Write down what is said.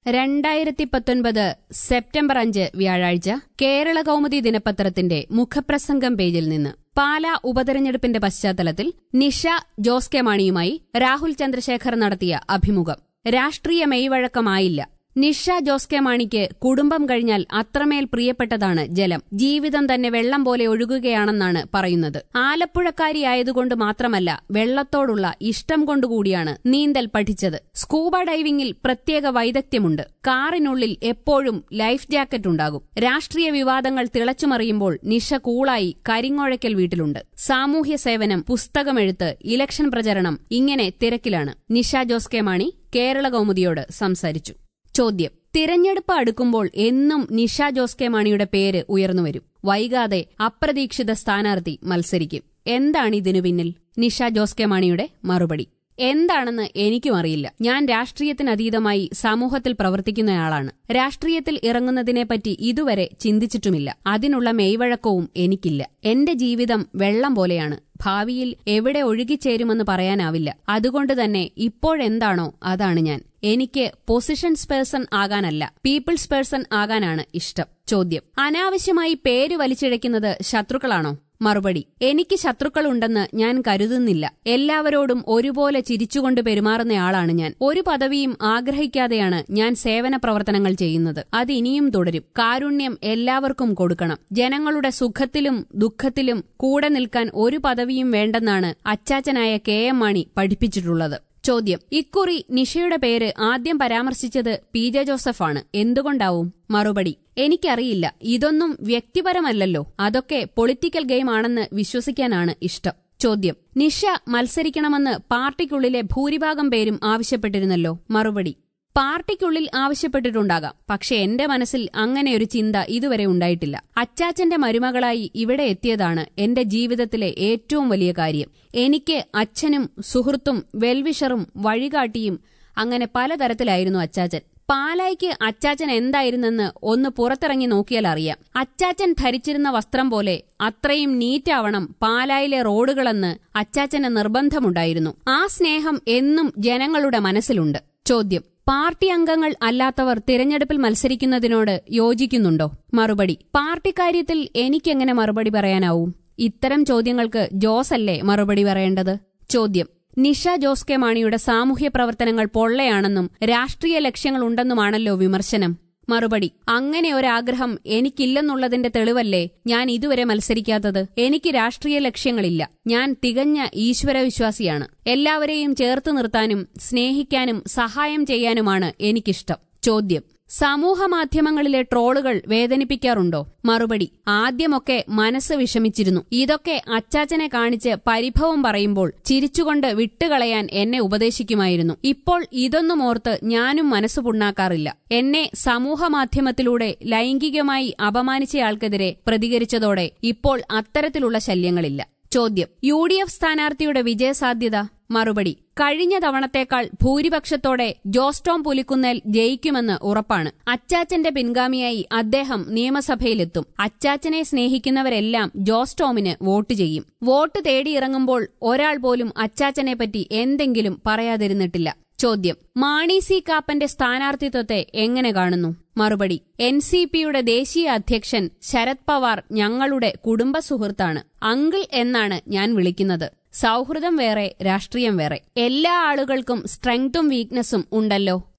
രണ്ടായിരത്തി പത്തൊൻപത് സെപ്റ്റംബർ അഞ്ച് വ്യാഴാഴ്ച കേരള കൗമുദി ദിനപത്രത്തിന്റെ മുഖപ്രസംഗം പേജിൽ നിന്ന് പാലാ ഉപതെരഞ്ഞെടുപ്പിന്റെ പശ്ചാത്തലത്തിൽ നിഷ ജോസ് കെ മാണിയുമായി രാഹുൽ ചന്ദ്രശേഖർ നടത്തിയ അഭിമുഖം രാഷ്ട്രീയ മെയ്വഴക്കമായില്ല നിഷ ജോസ് കെ മാണിക്ക് കുടുംബം കഴിഞ്ഞാൽ അത്രമേൽ പ്രിയപ്പെട്ടതാണ് ജലം ജീവിതം തന്നെ വെള്ളം പോലെ ഒഴുകുകയാണെന്നാണ് പറയുന്നത് ആലപ്പുഴക്കാരിയായതുകൊണ്ട് മാത്രമല്ല വെള്ളത്തോടുള്ള ഇഷ്ടം കൊണ്ടുകൂടിയാണ് നീന്തൽ പഠിച്ചത് സ്കൂബ ഡൈവിംഗിൽ പ്രത്യേക വൈദഗ്ധ്യമുണ്ട് കാറിനുള്ളിൽ എപ്പോഴും ലൈഫ് ജാക്കറ്റ് ഉണ്ടാകും രാഷ്ട്രീയ വിവാദങ്ങൾ തിളച്ചുമറിയുമ്പോൾ നിഷ കൂളായി കരിങ്ങോഴയ്ക്കൽ വീട്ടിലുണ്ട് സാമൂഹ്യ സേവനം പുസ്തകമെഴുത്ത് ഇലക്ഷൻ പ്രചരണം ഇങ്ങനെ തിരക്കിലാണ് നിഷ ജോസ് കെ മാണി കേരള കൗമുദിയോട് സംസാരിച്ചു ചോദ്യം തിരഞ്ഞെടുപ്പ് അടുക്കുമ്പോൾ എന്നും നിഷ ജോസ് കെ മാണിയുടെ പേര് ഉയർന്നുവരും വൈകാതെ അപ്രതീക്ഷിത സ്ഥാനാർത്ഥി മത്സരിക്കും എന്താണ് ഇതിനു പിന്നിൽ നിഷ ജോസ് കെ മാണിയുടെ മറുപടി എന്താണെന്ന് എനിക്കും അറിയില്ല ഞാൻ രാഷ്ട്രീയത്തിനതീതമായി സമൂഹത്തിൽ പ്രവർത്തിക്കുന്നയാളാണ് രാഷ്ട്രീയത്തിൽ ഇറങ്ങുന്നതിനെപ്പറ്റി ഇതുവരെ ചിന്തിച്ചിട്ടുമില്ല അതിനുള്ള മെയ്വഴക്കവും എനിക്കില്ല എന്റെ ജീവിതം വെള്ളം പോലെയാണ് ഭാവിയിൽ എവിടെ ഒഴുകിച്ചേരുമെന്ന് പറയാനാവില്ല അതുകൊണ്ട് തന്നെ ഇപ്പോഴെന്താണോ അതാണ് ഞാൻ എനിക്ക് പൊസിഷൻസ് പേഴ്സൺ ആകാനല്ല പീപ്പിൾസ് പേഴ്സൺ ആകാനാണ് ഇഷ്ടം ചോദ്യം അനാവശ്യമായി പേര് വലിച്ചിഴയ്ക്കുന്നത് ശത്രുക്കളാണോ മറുപടി എനിക്ക് ശത്രുക്കളുണ്ടെന്ന് ഞാൻ കരുതുന്നില്ല എല്ലാവരോടും ഒരുപോലെ ചിരിച്ചുകൊണ്ട് പെരുമാറുന്നയാളാണ് ഞാൻ ഒരു പദവിയും ആഗ്രഹിക്കാതെയാണ് ഞാൻ സേവന പ്രവർത്തനങ്ങൾ ചെയ്യുന്നത് അത് ഇനിയും തുടരും കാരുണ്യം എല്ലാവർക്കും കൊടുക്കണം ജനങ്ങളുടെ സുഖത്തിലും ദുഃഖത്തിലും കൂടെ നിൽക്കാൻ ഒരു പദവിയും വേണ്ടെന്നാണ് അച്ചാച്ചനായ കെ എം മാണി പഠിപ്പിച്ചിട്ടുള്ളത് ചോദ്യം ഇക്കുറി നിഷയുടെ പേര് ആദ്യം പരാമർശിച്ചത് പി ജെ ജോസഫാണ് എന്തുകൊണ്ടാവും മറുപടി എനിക്കറിയില്ല ഇതൊന്നും വ്യക്തിപരമല്ലല്ലോ അതൊക്കെ പൊളിറ്റിക്കൽ ഗെയിം ആണെന്ന് വിശ്വസിക്കാനാണ് ഇഷ്ടം ചോദ്യം നിഷ മത്സരിക്കണമെന്ന് പാർട്ടിക്കുള്ളിലെ ഭൂരിഭാഗം പേരും ആവശ്യപ്പെട്ടിരുന്നല്ലോ മറുപടി പാർട്ടിക്കുള്ളിൽ ആവശ്യപ്പെട്ടിട്ടുണ്ടാകാം പക്ഷെ എന്റെ മനസ്സിൽ അങ്ങനെയൊരു ചിന്ത ഇതുവരെ ഉണ്ടായിട്ടില്ല അച്ചാച്ചന്റെ മരുമകളായി ഇവിടെ എത്തിയതാണ് എന്റെ ജീവിതത്തിലെ ഏറ്റവും വലിയ കാര്യം എനിക്ക് അച്ഛനും സുഹൃത്തും വെൽവിഷറും വഴികാട്ടിയും അങ്ങനെ പലതരത്തിലായിരുന്നു അച്ചാച്ചൻ പാലായ്ക്ക് അച്ചാച്ചൻ എന്തായിരുന്നെന്ന് ഒന്ന് പുറത്തിറങ്ങി നോക്കിയാൽ അറിയാം അച്ചാച്ചൻ ധരിച്ചിരുന്ന വസ്ത്രം പോലെ അത്രയും നീറ്റാവണം പാലായിലെ റോഡുകളെന്ന് അച്ചാച്ചന് നിർബന്ധമുണ്ടായിരുന്നു ആ സ്നേഹം എന്നും ജനങ്ങളുടെ മനസ്സിലുണ്ട് ചോദ്യം പാർട്ടി അംഗങ്ങൾ അല്ലാത്തവർ തിരഞ്ഞെടുപ്പിൽ മത്സരിക്കുന്നതിനോട് യോജിക്കുന്നുണ്ടോ മറുപടി പാർട്ടി കാര്യത്തിൽ എനിക്കെങ്ങനെ മറുപടി പറയാനാവും ഇത്തരം ചോദ്യങ്ങൾക്ക് ജോസല്ലേ മറുപടി പറയേണ്ടത് ചോദ്യം നിഷ ജോസ് കെ മാണിയുടെ സാമൂഹ്യ പ്രവർത്തനങ്ങൾ പൊള്ളയാണെന്നും രാഷ്ട്രീയ ലക്ഷ്യങ്ങളുണ്ടെന്നുമാണല്ലോ വിമർശനം മറുപടി അങ്ങനെ ഒരാഗ്രഹം എനിക്കില്ലെന്നുള്ളതിന്റെ തെളിവല്ലേ ഞാൻ ഇതുവരെ മത്സരിക്കാത്തത് എനിക്ക് രാഷ്ട്രീയ ലക്ഷ്യങ്ങളില്ല ഞാൻ തികഞ്ഞ ഈശ്വരവിശ്വാസിയാണ് എല്ലാവരെയും ചേർത്ത് നിർത്താനും സ്നേഹിക്കാനും സഹായം ചെയ്യാനുമാണ് എനിക്കിഷ്ടം ചോദ്യം സമൂഹമാധ്യമങ്ങളിലെ ട്രോളുകൾ വേദനിപ്പിക്കാറുണ്ടോ മറുപടി ആദ്യമൊക്കെ മനസ്സ് വിഷമിച്ചിരുന്നു ഇതൊക്കെ അച്ചാച്ചനെ കാണിച്ച് പരിഭവം പറയുമ്പോൾ ചിരിച്ചുകൊണ്ട് വിട്ടുകളയാൻ എന്നെ ഉപദേശിക്കുമായിരുന്നു ഇപ്പോൾ ഇതൊന്നും ഓർത്ത് ഞാനും മനസ്സ് പുണ്ണാക്കാറില്ല എന്നെ സമൂഹമാധ്യമത്തിലൂടെ ലൈംഗികമായി അപമാനിച്ചയാൾക്കെതിരെ പ്രതികരിച്ചതോടെ ഇപ്പോൾ അത്തരത്തിലുള്ള ശല്യങ്ങളില്ല ചോദ്യം യു ഡി എഫ് സ്ഥാനാർത്ഥിയുടെ വിജയസാധ്യത മറുപടി കഴിഞ്ഞ തവണത്തേക്കാൾ ഭൂരിപക്ഷത്തോടെ ജോസ്റ്റോം പുലിക്കുന്നേൽ ജയിക്കുമെന്ന് ഉറപ്പാണ് അച്ചാച്ചന്റെ പിൻഗാമിയായി അദ്ദേഹം നിയമസഭയിലെത്തും അച്ചാച്ചനെ സ്നേഹിക്കുന്നവരെല്ലാം ജോസ്റ്റോമിന് വോട്ട് ചെയ്യും വോട്ട് തേടിയിറങ്ങുമ്പോൾ ഒരാൾ പോലും അച്ചാച്ചനെപ്പറ്റി എന്തെങ്കിലും പറയാതിരുന്നിട്ടില്ല ചോദ്യം മാണി സി കാപ്പന്റെ സ്ഥാനാർത്ഥിത്വത്തെ എങ്ങനെ കാണുന്നു മറുപടി എൻ സി പിയുടെ ദേശീയ അധ്യക്ഷൻ ശരത് പവാർ ഞങ്ങളുടെ കുടുംബ സുഹൃത്താണ് അങ്കിൾ എന്നാണ് ഞാൻ വിളിക്കുന്നത് സൗഹൃദം വേറെ രാഷ്ട്രീയം വേറെ എല്ലാ ആളുകൾക്കും സ്ട്രെങ്തും വീക്ക്നസും ഉണ്ടല്ലോ